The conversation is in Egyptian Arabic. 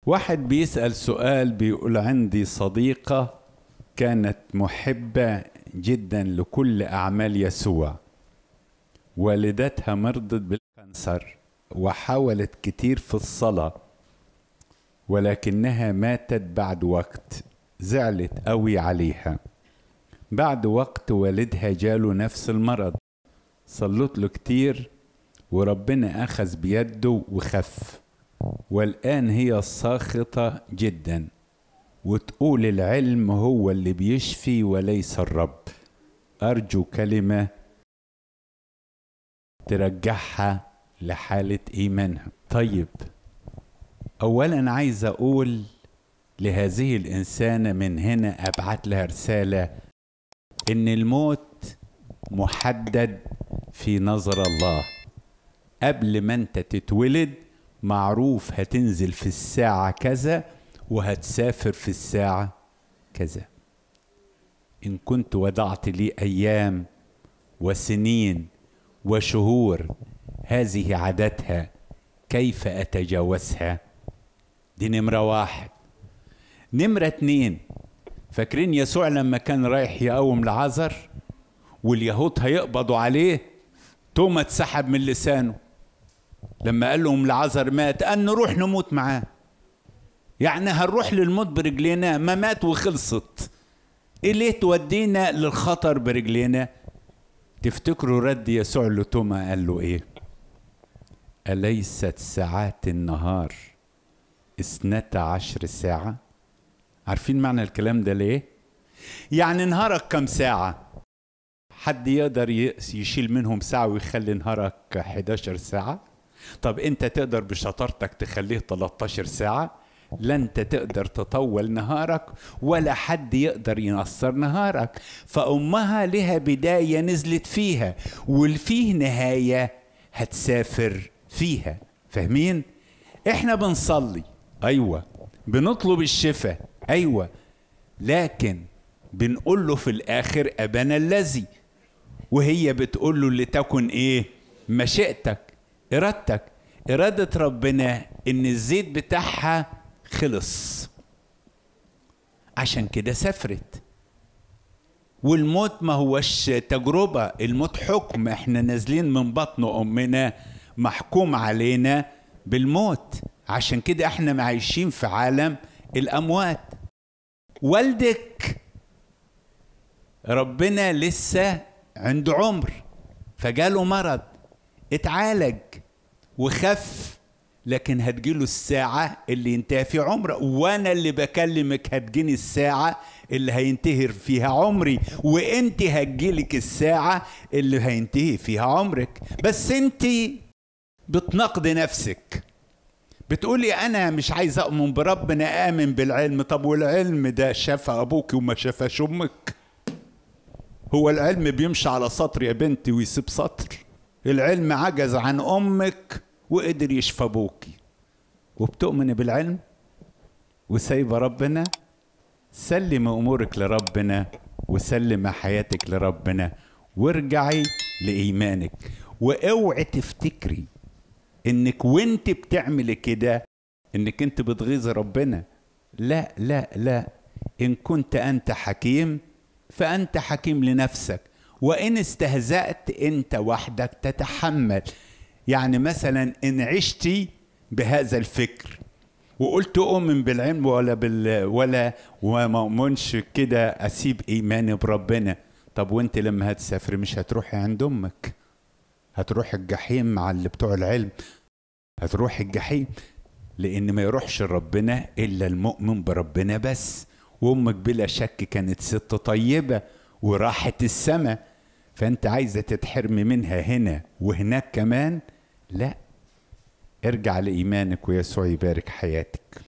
واحد بيسأل سؤال بيقول عندي صديقة كانت محبة جدا لكل أعمال يسوع والدتها مرضت بالكانسر وحاولت كتير في الصلاة ولكنها ماتت بعد وقت زعلت قوي عليها بعد وقت والدها جاله نفس المرض صلت له كتير وربنا أخذ بيده وخف والآن هي ساخطة جدا وتقول العلم هو اللي بيشفي وليس الرب أرجو كلمة ترجعها لحالة إيمانها طيب أولا عايز أقول لهذه الإنسانة من هنا أبعت لها رسالة إن الموت محدد في نظر الله قبل ما أنت تتولد معروف هتنزل في الساعة كذا وهتسافر في الساعة كذا إن كنت وضعت لي أيام وسنين وشهور هذه عادتها كيف أتجاوزها دي نمرة واحد نمرة اتنين فاكرين يسوع لما كان رايح يقوم لعذر واليهود هيقبضوا عليه توما اتسحب من لسانه لما قال لهم لعذر مات قال نروح نموت معاه يعني هنروح للموت برجلينا ما مات وخلصت ايه ليه تودينا للخطر برجلينا تفتكروا رد يسوع لتوما قال له ايه أليست ساعات النهار اثنتا عشر ساعة عارفين معنى الكلام ده ليه يعني نهارك كم ساعة حد يقدر يشيل منهم ساعة ويخلي نهارك 11 ساعة طب انت تقدر بشطارتك تخليه 13 ساعة لا انت تقدر تطول نهارك ولا حد يقدر ينصر نهارك فامها لها بدايه نزلت فيها والفيه نهايه هتسافر فيها فاهمين احنا بنصلي ايوه بنطلب الشفاء ايوه لكن بنقول له في الاخر ابانا الذي وهي بتقول له لتكن ايه مشيئتك ارادتك اراده ربنا ان الزيت بتاعها خلص عشان كده سافرت والموت ما هوش تجربة الموت حكم احنا نازلين من بطن أمنا محكوم علينا بالموت عشان كده احنا عايشين في عالم الأموات والدك ربنا لسه عنده عمر فجاله مرض اتعالج وخف لكن هتجيله الساعة اللي ينتهي فيها عمره وأنا اللي بكلمك هتجيني الساعة اللي هينتهي فيها عمري وانت هتجيلك الساعة اللي هينتهي فيها عمرك بس انت بتنقد نفسك بتقولي انا مش عايز اؤمن بربنا امن بالعلم طب والعلم ده شاف ابوك وما شافش امك هو العلم بيمشي على سطر يا بنتي ويسيب سطر العلم عجز عن امك وقدر يشفى ابوكي وبتؤمن بالعلم وسايبه ربنا سلم امورك لربنا وسلم حياتك لربنا وارجعي لايمانك واوعي تفتكري انك وانت بتعملي كده انك انت بتغيظ ربنا لا لا لا ان كنت انت حكيم فانت حكيم لنفسك وان استهزأت انت وحدك تتحمل يعني مثلا ان عشتي بهذا الفكر وقلت اؤمن بالعلم ولا بال ولا وما اؤمنش كده اسيب ايماني بربنا طب وانت لما هتسافري مش هتروحي عند امك هتروحي الجحيم مع اللي بتوع العلم هتروحي الجحيم لان ما يروحش ربنا الا المؤمن بربنا بس وامك بلا شك كانت ست طيبه وراحت السماء فانت عايزه تتحرمي منها هنا وهناك كمان لا ارجع لايمانك ويسوع يبارك حياتك